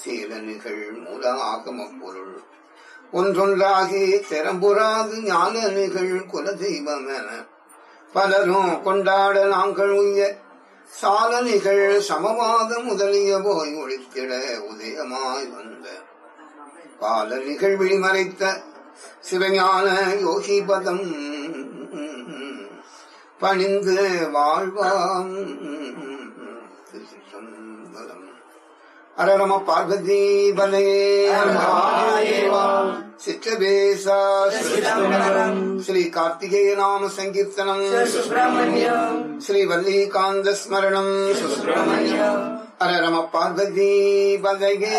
சீலனிகள் மூல ஆகம பொருள் ஒன்றொன்றாகி திறம்புறாது ஞானனிகள் குலதெய்வம் என பலரும் கொண்டாட நாங்கள் உய்ய சாலனிகள் சமவாத முதலிய போய் ஒழித்திட உதயமாய் வந்த பால நிகழ்வில் மறைத்த சிவஞான யோகி பதம் பணிந்து வாழ்வாம் திருச்சிற்றம்பலம். அரரம பார்வதி பலையே சிற்றபேசா ஸ்ரீ கார்த்திகேய நாம சங்கீர்த்தனம் ஸ்ரீ வல்லிகாந்த ஸ்மரணம் அரரம பார்வதி பலையே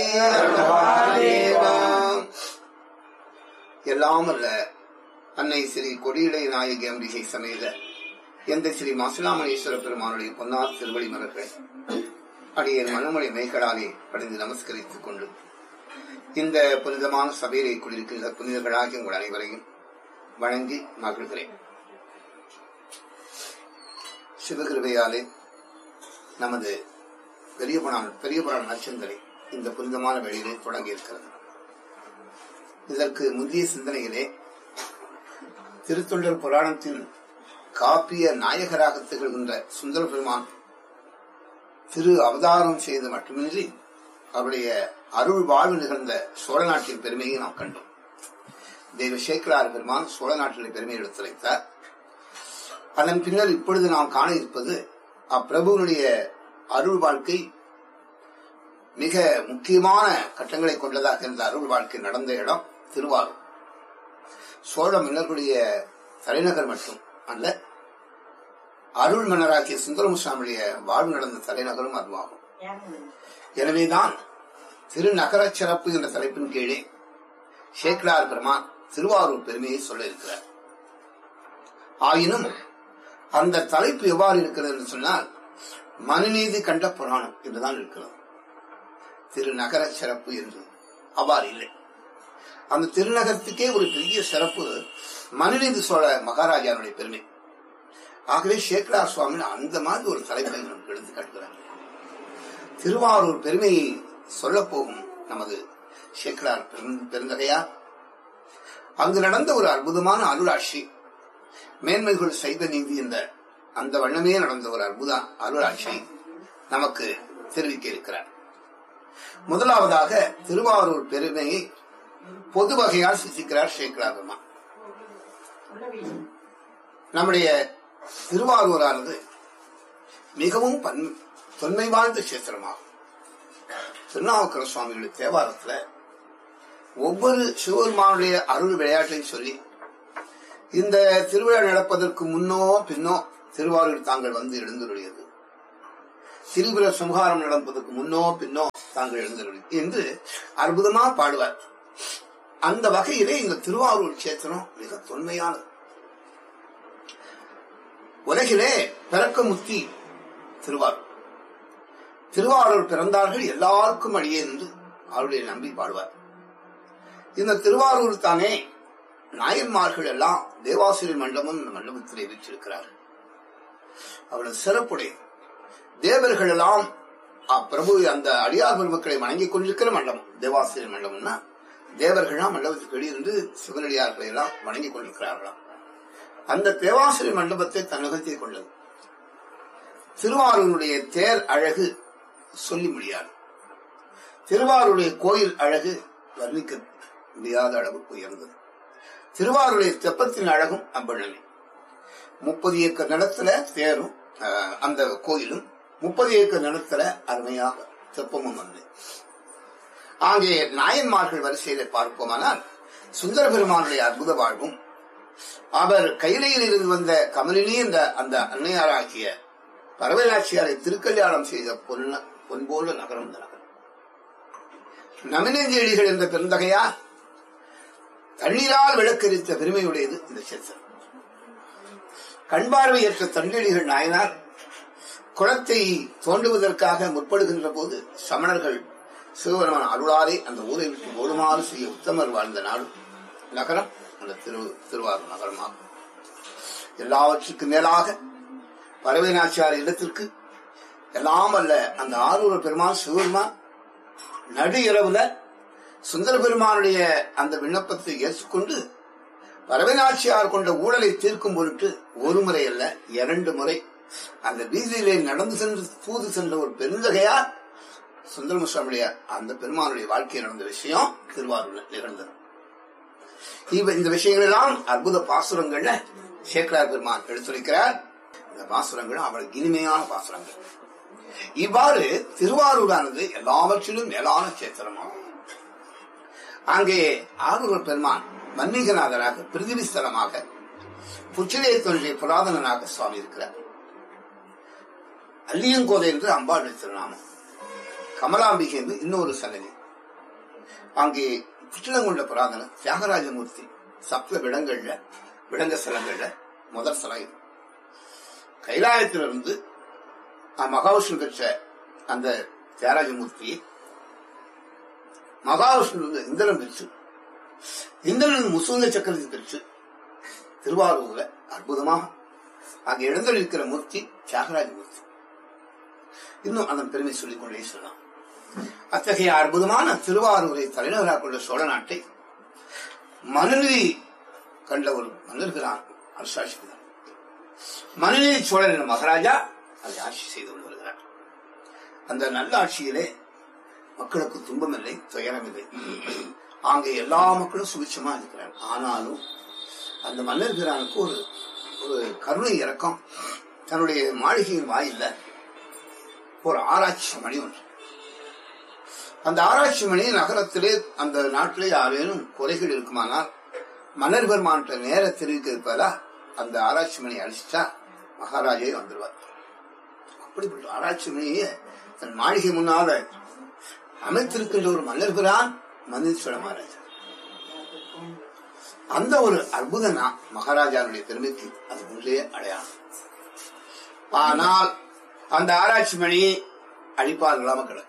எல்லாம் அல்ல அன்னை ஸ்ரீ கொடியிலை நாயகி அம்பிகை சமேத எந்த ஸ்ரீ மாசிலாமணீஸ்வர பெருமானுடைய பொன்னார் திருவடி மலர்கள் அடியேன் மனமொழி மேகலாலே படைந்து நமஸ்கரித்துக் கொண்டு இந்த புனிதமான சபையிலே குடியிருக்கின்ற புனிதர்களாகிய உங்கள் அனைவரையும் வணங்கி மகிழ்கிறேன் சிவகிருபையாலே நமது பெரிய புராண பெரிய புராண நச்சந்தரை இந்த புனிதமான வேளையிலே தொடங்கி இருக்கிறது இதற்கு முந்தைய சிந்தனையிலே திருத்தொண்டர் புராணத்தின் காப்பிய நாயகராக திகழ்கின்ற சுந்தர பெருமான் திரு அவதாரம் செய்து மட்டுமின்றி அவருடைய அருள் வாழ்வு நிகழ்ந்த சோழ நாட்டின் பெருமையை நாம் கண்டோம் தெய்வ சேக்கலார் பெருமான் சோழ நாட்டின் பெருமையை எடுத்துரைத்தார் அதன் பின்னர் இப்பொழுது நாம் காண இருப்பது அப்பிரபுவனுடைய அருள் வாழ்க்கை மிக முக்கியமான கட்டங்களை கொண்டதாக இருந்த அருள் வாழ்க்கை நடந்த இடம் திருவாரூர் சோழ மன்னர்களுடைய தலைநகர் மட்டும் அல்ல அருள் மன்னராகிய சுந்தரமுசாமியுடைய வாழ்வு நடந்த தலைநகரும் அதுவாகும் எனவேதான் திருநகர சிறப்பு என்ற தலைப்பின் கீழே சேக்கலார் பெருமான் திருவாரூர் பெருமையை சொல்ல இருக்கிறார் ஆயினும் அந்த தலைப்பு எவ்வாறு இருக்கிறது என்று சொன்னால் மனுநீதி கண்ட புராணம் என்றுதான் இருக்கிறது திருநகர சிறப்பு என்று அவ்வாறு இல்லை அந்த திருநகரத்துக்கே ஒரு பெரிய சிறப்பு மனுநீதி சோழ மகாராஜாவுடைய பெருமை ஆகவே சேக்கலார் சுவாமி அந்த மாதிரி ஒரு தலைப்பை நமக்கு எடுத்து காட்டுகிறார் திருவாரூர் பெருமையை சொல்ல போகும் நமது சேக்கலார் பெருந்- பெருந்தகையா அங்கு நடந்த ஒரு அற்புதமான அருளாட்சி மேன்மைகள் செய்த நீதி என்ற அந்த வண்ணமே நடந்த ஒரு அற்புத அருளாட்சி நமக்கு தெரிவிக்க இருக்கிறார் முதலாவதாக திருவாரூர் பெருமையை பொது வகையால் சித்திக்கிறார் சேக்கலார் பெருமான் நம்முடைய திருவாரூரானது மிகவும் பன்- தொன்மை வாழ்ந்த கஷேத்திரமாகும் திருநாவுக்கர சுவாமிகளுடைய தேவாரத்துல ஒவ்வொரு சிவபெருமானுடைய அருள் விளையாட்டையும் சொல்லி இந்த திருவிழா நடப்பதற்கு முன்னோ பின்னோ திருவாரூர் தாங்கள் வந்து எழுந்துள்ளது திரிபுர சம்ஹாரம் நடப்பதற்கு முன்னோ பின்னோ தாங்கள் எழுந்துள்ளது என்று அற்புதமா பாடுவார் அந்த வகையிலே இந்த திருவாரூர் கஷேத்திரம் மிக தொன்மையானது உலகிலே பிறக்க முத்தி திருவாரூர் திருவாரூர் பிறந்தார்கள் எல்லாருக்கும் அடியே என்று அவருடைய நம்பி பாடுவார் இந்த திருவாரூர் தானே நாயன்மார்கள் எல்லாம் தேவாசிரியர் மண்டபம் இந்த மண்டபத்திலே வீற்றிருக்கிறார்கள் அவரது சிறப்புடைய தேவர்கள் எல்லாம் அப்பிரபு அந்த அடியார் பெருமக்களை வணங்கிக் கொண்டிருக்கிற மண்டபம் தேவாசிரியர் மண்டபம்னா தேவர்கள்லாம் மண்டபத்துக்கு வெளியிருந்து சிவனடியார்களை எல்லாம் வணங்கிக் கொண்டிருக்கிறார்களாம் அந்த தேவாசிரியர் மண்டபத்தை தன்னகத்தில் கொண்டது திருவாரூருடைய தேர் அழகு சொல்லி முடியாது திருவாரூருடைய கோயில் அழகு வர்ணிக்க முடியாத அளவுக்கு உயர்ந்தது திருவாரூருடைய தெப்பத்தின் அழகும் அவ்வளவே முப்பது ஏக்கர் நிலத்துல தேரும் அஹ், அந்த கோயிலும் முப்பது ஏக்கர் நிலத்துல அருமையாக தெப்பமும் வந்து அங்கே நாயன்மார்கள் வரிசையில பார்ப்போமானால் சுந்தர பெருமானுடைய அற்புத வாழ்வும் அவர் கையிலையில் இருந்து வந்த கமலினி என்ற அந்த அன்னையாராகிய பரவலாட்சியாரை திருக்கல்யாணம் செய்த பொன்ன பொன்போல நகரம் இந்த நகரம் நமினஞ்செழிகள் என்ற பெருந்தகையா தண்ணீரால் விளக்கரித்த பெருமையுடையது இந்த சேத்திரம் கண்பார்வையற்ற தண்டெழிகள் நாயனார் குளத்தை தோண்டுவதற்காக முற்படுகின்ற போது சமணர்கள் சிவபெருமான் அருளாலே அந்த ஊரை விட்டு ஓடுமாறு செய்ய உத்தமர் வாழ்ந்த நாடு நகரம் அந்த திரு திருவாரூர் நகரமாகும் எல்லாவற்றுக்கும் மேலாக பறவை நாச்சியார் இடத்திற்கு எல்லாம் அல்ல அந்த ஆரூர பெருமான் சிவபெருமான் நடு இரவுல சுந்தர பெருமானுடைய அந்த விண்ணப்பத்தை ஏற்றுக்கொண்டு பரவநாச்சியார் கொண்ட ஊழலை தீர்க்கும் பொருட்டு ஒரு முறை அல்ல இரண்டு முறை அந்த வீதியிலே நடந்து சென்று தூது சென்ற ஒரு பெருந்தகையார் சுந்தரம சுவாமியுடைய அந்த பெருமானுடைய வாழ்க்கையில் நடந்த விஷயம் திருவாரூர்ல நிகழ்ந்தது இவ இந்த விஷயங்கள் எல்லாம் அற்புத பாசுரங்கள்ல சேக்கரார் பெருமான் எடுத்துரைக்கிறார் இந்த பாசுரங்கள் அவளுக்கு இனிமையான பாசுரங்கள் இவ்வாறு திருவாரூரானது எல்லாவற்றிலும் மேலான சேத்திரமாகும் அங்கே ஆரூர் பெருமான் மன்னிகநாதராக பிரிதிவி ஸ்தலமாக புச்சிலே தோன்றிய புராதனனாக சுவாமி இருக்கிறார் அல்லியங்கோதை என்று அம்பாளுடைய திருநாமம் கமலாம்பிகை என்று இன்னொரு சன்னதி அங்கே புற்றிலங்குள்ள புராதன தியாகராஜமூர்த்தி சப்த விடங்கள்ல விடங்க ஸ்தலங்கள்ல முதல் ஸ்தலம் இது கைலாயத்திலிருந்து மகாவிஷ்ணு பெற்ற அந்த தியாகராஜமூர்த்தியை மகாவிஷ்ணு இந்திரன் பெற்று இந்திரன் முசுந்த சக்கரத்தை பெற்று திருவாரூர்ல அற்புதமாக அங்கே எழுந்தளிக்கிற மூர்த்தி தியாகராஜ மூர்த்தி இன்னும் அதன் பெருமை சொல்லிக் கொண்டே சொல்லலாம் அத்தகைய அற்புதமான திருவாரூரை தலைநகராக கொண்ட சோழ நாட்டை மனுநீதி கண்ட ஒரு மன்னர்களான் அரசாட்சிக்கிறார் மனுநீதி சோழன் என்ற மகாராஜா அதை ஆட்சி செய்து கொண்டு வருகிறார் அந்த நல்ல ஆட்சியிலே மக்களுக்கு துன்பமில்லை துயரமில்லை அங்கே எல்லா மக்களும் சுபிட்சமா இருக்கிறார் ஆனாலும் அந்த மன்னர் பிரானுக்கு ஒரு ஒரு கருணை இறக்கம் தன்னுடைய மாளிகையின் வாயில்ல ஒரு ஆராய்ச்சி மணி ஒன்று அந்த ஆராய்ச்சி மணி நகரத்திலே அந்த நாட்டிலே யாரேனும் குறைகள் இருக்குமானால் மன்னர் பெருமான்கிட்ட நேர தெரிவிக்கிறப்பதா அந்த ஆராய்ச்சி மணி அழிச்சிட்டா மகாராஜே வந்துடுவார் அப்படிப்பட்ட ஆராய்ச்சி மணியை தன் மாளிகை முன்னால அமைத்திருக்கின்ற ஒரு மன்னர் பிரான் மந்தீஸ்வர மகாராஜா அந்த ஒரு அற்புத நா- மகாராஜாவுடைய பெருமைக்கு அது ஒன்றே அடையாளம் ஆனால் அந்த ஆராய்ச்சி மணி அழிப்பால் இல்லாம கிடக்கு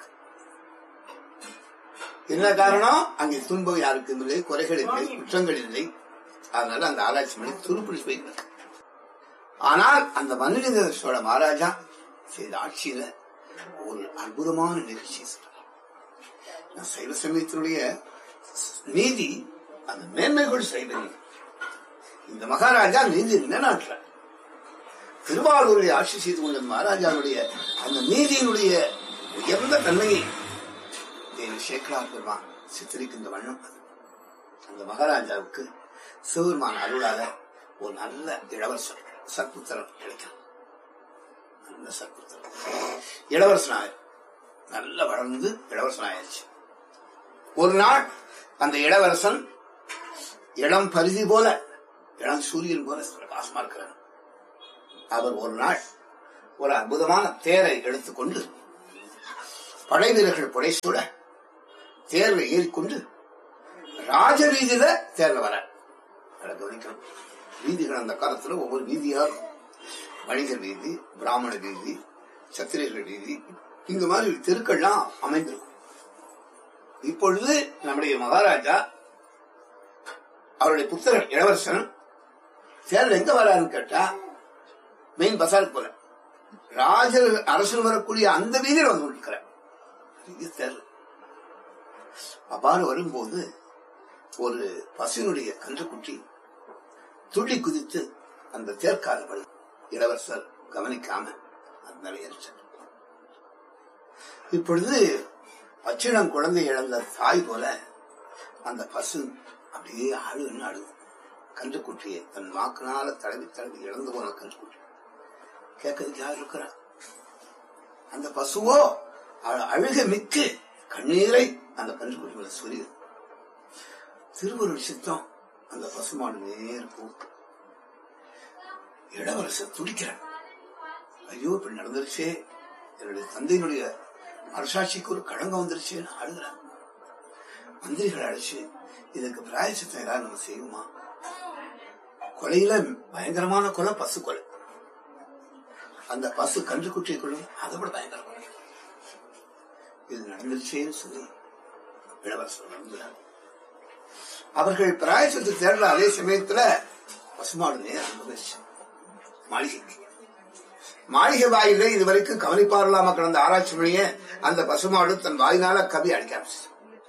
என்ன காரணம் அங்கே துன்பம் யாருக்கும் இல்லை குறைகள் இல்லை குற்றங்கள் இல்லை அதனால அந்த ஆராய்ச்சி மணி துருப்பிடி போய் கிடக்கு ஆனால் அந்த மன்னித சோழ மகாராஜா செய்த ஆட்சியில ஒரு அற்புதமான நிகழ்ச்சி சொல்றார் நான் சைவ சமயத்தினுடைய நீதி அந்த மேன்மைகள் சைவ நீதி இந்த மகாராஜா நீதி நிலைநாட்டுற திருவாரூரை ஆட்சி செய்து கொண்ட மகாராஜாவுடைய அந்த நீதியினுடைய உயர்ந்த தன்மையை தேவி சேக்கலார் பெருமான் சித்தரிக்கின்ற வண்ணம் அது. அந்த மகாராஜாவுக்கு சிவபெருமான் அருளாக ஒரு நல்ல இளவரசர் சற்புத்திரன் கிடைக்கிறார் நல்ல சற்புத்திரன் இளவரசனாக நல்ல வளர்ந்து இளவரசனாயிருச்சு ஒரு நாள் அந்த இளவரசன் இளம் பரிதி போல இளம் சூரியன் போல பிரகாசமா இருக்கிறார் அவர் ஒரு நாள் ஒரு அற்புதமான தேரை எடுத்துக்கொண்டு படை வீரர்கள் புடைசூட தேர்வை ஏறிக்கொண்டு ராஜ வீதியில தேர்ல வர அதை கவனிக்கணும் வீதிகள் அந்த காலத்துல ஒவ்வொரு வீதியா இருக்கும். வணிகர் வீதி பிராமண வீதி சத்திரியர்கள் வீதி இந்த மாதிரி தெருக்கள்லாம் அமைந்திருக்கும் இப்பொழுது நம்முடைய மகாராஜா அவருடைய புத்தகர் இளவரசன் தேர்தல் எங்க வராருன்னு கேட்டா மெயின் பசாருக்கு போற ராஜர் அரசன் வரக்கூடிய அந்த வீதியில் வந்து கொண்டிருக்கிறார் இது தேர்தல் அவ்வாறு வரும்போது ஒரு பசுவினுடைய கன்றுக்குட்டி துள்ளி குதித்து அந்த தேர்க்கால விழும். இளவரசர் கவனிக்காம அந்த நிலையேற்றார் இப்பொழுது பச்சிடம் குழந்தை இழந்த தாய் போல அந்த பசு அப்படியே அழுன்னு அழுகும் கன்றுக்குட்டியை தன் வாக்குனால தடவி தடவி இழந்து போன கன்றுக்குட்டி கேட்கறதுக்கு யார் இருக்கிறா அந்த பசுவோ அழ- அழுக மிக்கு கண்ணீரை அந்த கன்றுக்குட்டி மேல சொரியுது திருவருள் சித்தம் அந்த பசுமாடு நேர் போக்கு இளவரசர் துடிக்கிறார் ஐயோ இப்படி நடந்துருச்சே என்னுடைய தந்தையினுடைய அரசாட்சிக்கு ஒரு களங்கம் வந்துருச்சேன்னு அழுகிறார் மந்திரிகள் அழைச்சு இதுக்கு பிராயசித்தம் ஏதாவது நம்ம செய்வோமா கொலையில பயங்கரமான கொலை பசு கொலை அந்த பசு கன்று குட்டியை கொள்ளும் அதை விட பயங்கரமான கொலை. இது நடந்துருச்சேன்னு சொல்லி இளவரசர் நடந்துறார் அவர்கள் பிராயசத்து தேடல அதே சமயத்துல பசுமாடு நேரம் வந்துருச்சு மாளிகைக்கு மாளிகை வாயிலே இதுவரைக்கும் கவனிப்பாரலாம கிடந்த ஆராய்ச்சி மொழிய அந்த பசுமாடு தன் வாயினால கவி அடிக்க ஆரம்பிச்சு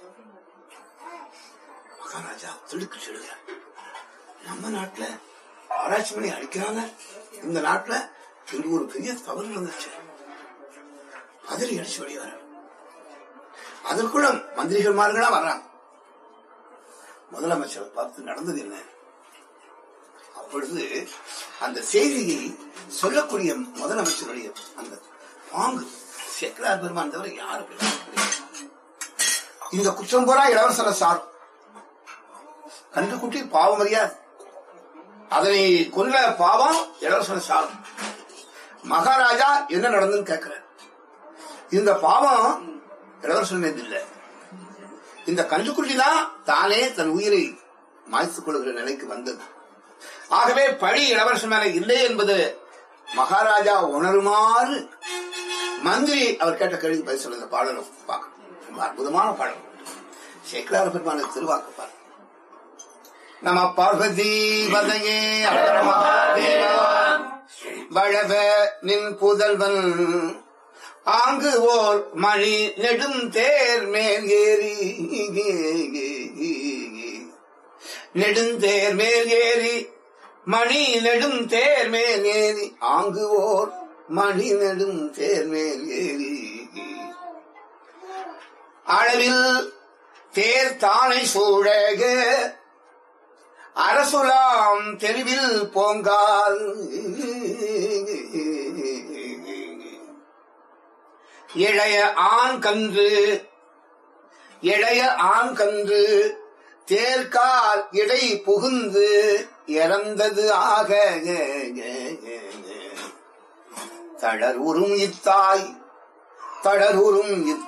மகாராஜா திடுக்கு சொல்லுகிறார் நம்ம நாட்டுல ஆராய்ச்சி மணி அடிக்கிறாங்க இந்த நாட்டுல இங்கு ஒரு பெரிய தவறு நடந்துச்சு பதறி அடிச்சு வெளியே அதற்குள்ள மந்திரிகள்மார்களா வர்றாங்க முதலமைச்சரை பார்த்து நடந்தது என்ன அப்பொழுது அந்த செய்தியை சொல்லக்கூடிய முதலமைச்சருடைய அந்த பாங்கு சேக்கலார் பெருமான் தவிர யாரும் கிடையாது. இந்த குற்றம் போரா இளவரசர சார் கன்று குட்டி பாவம் அறியாது அதனை கொல்ல பாவம் இளவரசர சார் மகாராஜா என்ன நடந்துன்னு கேட்கிறார் இந்த பாவம் இளவரசன் மீது இல்லை இந்த கன்றுக்குட்டி தான் தானே தன் உயிரை மாய்த்துக் கொள்கிற நிலைக்கு வந்தது ஆகவே பழி இளவரசன் மேல இல்லை என்பது மகாராஜா உணருமாறு மந்திரி அவர் கேட்ட கேள்வி பதில் சொல்ல இந்த பாடலை பார்க்கணும் ரொம்ப அற்புதமான பாடல் சேக்கலார பெருமான திருவாக்கு பாரு நம பார்வதி வதையே வளவ நின் புதல்வன் ஆங்கு ஓர் மணி நெடும் தேர் மேல் ஏறி நெடுந்தேர் மேல் ஏறி மணி நெடும் தேர் மேல் ஏறி ஆங்கு ஓர் மணி நெடும் தேர் மேல் ஏறி அளவில் தேர் தானை சூழக அரசுலாம் தெருவில் போங்கால் இளைய ஆண் கன்று இளைய ஆண் கன்று தேர்கால் இடை புகுந்து இறந்தது ஆக தளர் உறும் இத்தாய் தளர் உறும் இத்தாய்